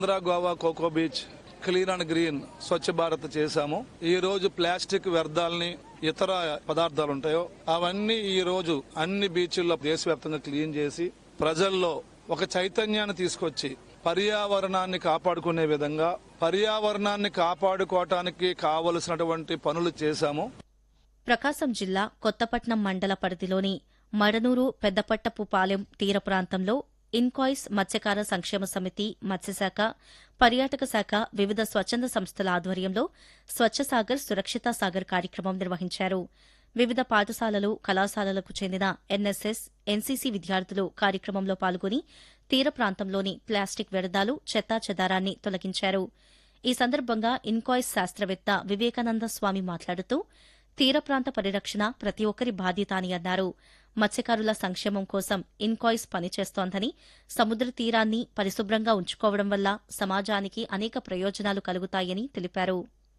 Andhra Goa coco beach clean and green Swachh Bharat చేశాము ఈ రోజు ప్లాస్టిక్ వ్యర్థాలని ఇతర పదార్థాలు ఉంటాయో అవన్నీ ఈ రోజు అన్ని బీచ్ల్లో దేశవ్యాప్తంగా క్లీన్ చేసి ప్రజల్లో ఒక చైతన్యాన్ని తీసుకొచ్చి పర్యావరణాన్ని కాపాడుకునే విధంగా పర్యావరణాన్ని కాపాడుకోవటానికి కావలసినటువంటి పనులు చేశాము ప్రకాశం జిల్లా కొత్తపట్నం మండల పరిధిలోని మడనూరు పెద్దపట్టపు పాలెం తీర ప్రాంతంలో ఇన్కాయిస్ మత్స్యకార సంక్షేమ సమితి మత్స్యశాఖ పర్యాటక శాఖ వివిధ స్వచ్ఛంద సంస్థల ఆధ్వర్యంలో స్వచ్ఛ సాగర్ సురక్షిత సాగర్ కార్యక్రమం నిర్వహించారు వివిధ పాఠశాలలు కళాశాలలకు చెందిన ఎన్ఎస్ఎస్ ఎన్సీసీ విద్యార్థులు కార్యక్రమంలో పాల్గొని తీర ప్రాంతంలోని ప్లాస్టిక్ వ్యర్థాలు చెత్తాచెదారాన్ని తొలగించారు ఈ సందర్భంగా ఇన్కాయిస్ శాస్త్రవేత్త వివేకానంద స్వామి మాట్లాడుతూ తీర ప్రాంత పరిరక్షణ ప్రతి ఒక్కరి బాధ్యత అని అన్నారు మత్స్యకారుల సంక్షేమం కోసం ఇన్కాయిస్ పనిచేస్తోందని సముద్ర తీరాన్ని పరిశుభ్రంగా ఉంచుకోవడం వల్ల సమాజానికి అనేక ప్రయోజనాలు కలుగుతాయని తెలిపారు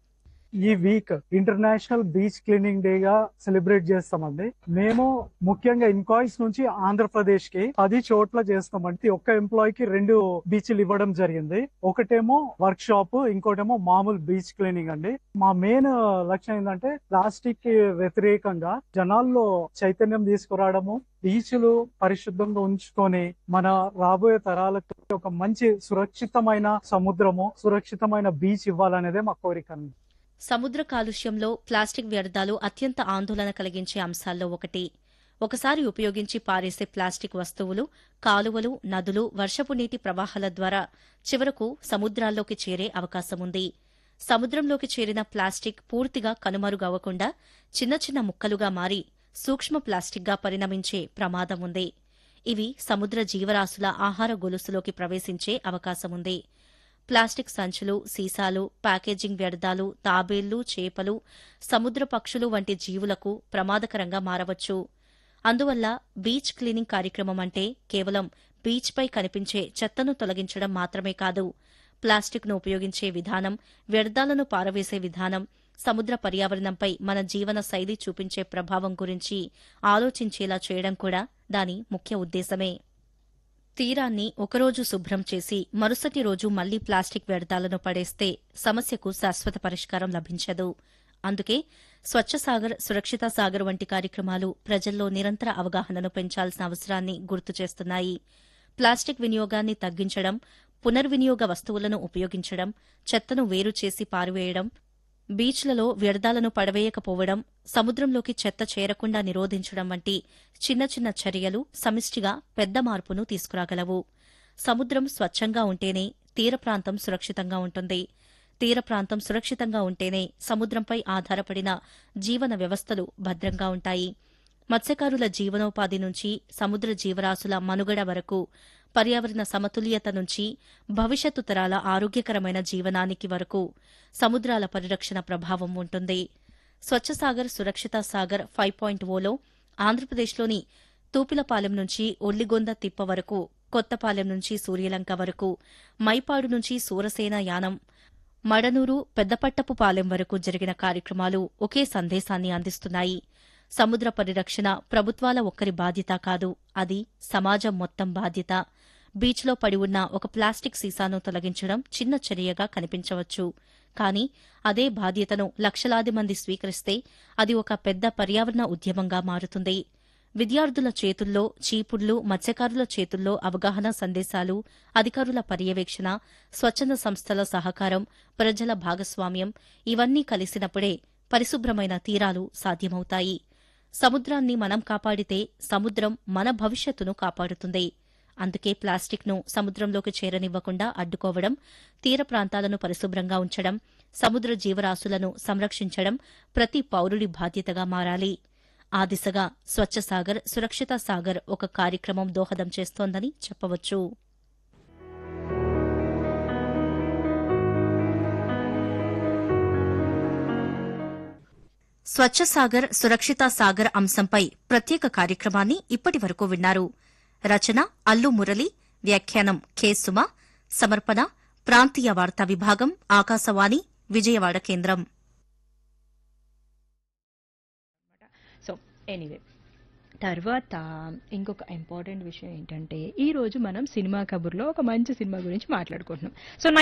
ఈ week international beach cleaning day గా సెలబ్రేట్ చేస్తామండి మేము ముఖ్యంగా ఇన్కాయిస్ నుంచి ఆంధ్రప్రదేశ్ కి పది చోట్ల చేస్తామండి ఒక్క ఎంప్లాయ్ కి రెండు బీచ్లు ఇవ్వడం జరిగింది ఒకటేమో వర్క్ షాప్ ఇంకోటేమో మామూలు బీచ్ క్లీనింగ్ అండి మా మెయిన్ లక్ష్యం ఏంటంటే ప్లాస్టిక్ కి వ్యతిరేకంగా జనాల్లో చైతన్యం తీసుకురావడము బీచ్లు పరిశుభ్రంగా ఉంచుకొని మన రాబోయే తరాలకు ఒక మంచి సురక్షితమైన సముద్రము సురక్షితమైన బీచ్ ఇవ్వాలనేదే మా కోరిక అండి సముద్ర కాలుష్యంలో ప్లాస్టిక్ వ్యర్థాలు అత్యంత ఆందోళన కలిగించే అంశాల్లో ఒకటి ఒకసారి ఉపయోగించి పారేసే ప్లాస్టిక్ వస్తువులు కాలువలు నదులు వర్షపు నీటి ప్రవాహాల ద్వారా చివరకు సముద్రాల్లోకి చేరే అవకాశముంది సముద్రంలోకి చేరిన ప్లాస్టిక్ పూర్తిగా కనుమరుగవ్వకుండా చిన్న చిన్న ముక్కలుగా మారి సూక్ష్మ ప్లాస్టిక్గా పరిణమించే ప్రమాదం ఉంది ఇవి సముద్ర జీవరాశుల ఆహార గొలుసులోకి ప్రవేశించే అవకాశముంది ప్లాస్టిక్ సంచులు సీసాలు ప్యాకేజింగ్ వ్యర్థాలు తాబేళ్లు చేపలు సముద్ర పక్షులు వంటి జీవులకు ప్రమాదకరంగా మారవచ్చు అందువల్ల బీచ్ క్లీనింగ్ కార్యక్రమం అంటే కేవలం బీచ్పై కనిపించే చెత్తను తొలగించడం మాత్రమే కాదు ప్లాస్టిక్ను ఉపయోగించే విధానం వ్యర్థాలను పారవేసే విధానం సముద్ర పర్యావరణంపై మన జీవన శైలి చూపించే ప్రభావం గురించి ఆలోచించేలా చేయడం కూడా దాని ముఖ్య ఉద్దేశమే తీరాన్ని ఒకరోజు శుభ్రం చేసి మరుసటి రోజు మళ్లీ ప్లాస్టిక్ వ్యర్థాలను పడేస్తే సమస్యకు శాశ్వత పరిష్కారం లభించదు అందుకే స్వచ్ఛ సాగర్ సురక్షిత సాగర్ వంటి కార్యక్రమాలు ప్రజల్లో నిరంతర అవగాహనను పెంచాల్సిన అవసరాన్ని గుర్తు చేస్తున్నాయి ప్లాస్టిక్ వినియోగాన్ని తగ్గించడం పునర్వినియోగ వస్తువులను ఉపయోగించడం చెత్తను వేరు చేసి పారివేయడం బీచ్లలో వ్యర్థాలను పడవేయకపోవడం సముద్రంలోకి చెత్త చేరకుండా నిరోధించడం వంటి చిన్న చిన్న చర్యలు సమిష్టిగా పెద్ద మార్పును తీసుకురాగలవు సముద్రం స్వచ్ఛంగా ఉంటేనే తీర ప్రాంతం సురక్షితంగా ఉంటుంది తీర ప్రాంతం సురక్షితంగా ఉంటేనే సముద్రంపై ఆధారపడిన జీవన వ్యవస్థలు భద్రంగా ఉంటాయి మత్స్యకారుల జీవనోపాధి నుంచి సముద్ర జీవరాశుల మనుగడ వరకు పర్యావరణ సమతుల్యత నుంచి భవిష్యత్తు తరాల ఆరోగ్యకరమైన జీవనానికి వరకు సముద్రాల పరిరక్షణ ప్రభావం ఉంటుంది స్వచ్ఛ సాగర్ సురక్షిత సాగర్ ఫైవ్ పాయింట్ ఓలో ఆంధ్రప్రదేశ్లోని తూపిలపాలెం నుంచి ఒల్లిగొంద తిప్ప వరకు కొత్తపాలెం నుంచి సూర్యలంక వరకు మైపాడు నుంచి సూరసేన యానం మడనూరు పెద్దపట్టపు పాలెం వరకు జరిగిన కార్యక్రమాలు ఒకే సందేశాన్ని అందిస్తున్నాయి సముద్ర పరిరక్షణ ప్రభుత్వాల ఒక్కరి బాధ్యత కాదు అది సమాజం మొత్తం బాధ్యత బీచ్లో పడి ఉన్న ఒక ప్లాస్టిక్ సీసాను తొలగించడం చిన్న చర్యగా కనిపించవచ్చు కానీ అదే బాధ్యతను లక్షలాది మంది స్వీకరిస్తే అది ఒక పెద్ద పర్యావరణ ఉద్యమంగా మారుతుంది విద్యార్థుల చేతుల్లో చీపుళ్లు మత్స్యకారుల చేతుల్లో అవగాహన సందేశాలు అధికారుల పర్యవేక్షణ స్వచ్ఛంద సంస్థల సహకారం ప్రజల భాగస్వామ్యం ఇవన్నీ కలిసినప్పుడే పరిశుభ్రమైన తీరాలు సాధ్యమవుతాయి సముద్రాన్ని మనం కాపాడితే సముద్రం మన భవిష్యత్తును కాపాడుతుంది అందుకే ప్లాస్టిక్ను సముద్రంలోకి చేరనివ్వకుండా అడ్డుకోవడం తీర ప్రాంతాలను పరిశుభ్రంగా ఉంచడం సముద్ర జీవరాశులను సంరక్షించడం ప్రతి పౌరుడి బాధ్యతగా మారాలి ఆ దిశగా స్వచ్ఛ సాగర్ సురక్షిత సాగర్ ఒక కార్యక్రమం దోహదం చేస్తోందని చెప్పవచ్చు స్వచ్ఛ సాగర్ సురక్షిత సాగర్ అంశంపై ప్రత్యేక కార్యక్రమాన్ని ఇప్పటి వరకు విన్నారు రచన అల్లు మురళి వ్యాఖ్యానం కె సుమ సమర్పణ ప్రాంతీయ వార్తా విభాగం ఆకాశవాణి విజయవాడ కేంద్రం సో ఎనీవే తర్వాత ఇంకొక ఇంపార్టెంట్ విషయం ఏంటంటే ఈ రోజు మనం సినిమా కబుర్లో ఒక మంచి సినిమా గురించి మాట్లాడుకుంటున్నాం సో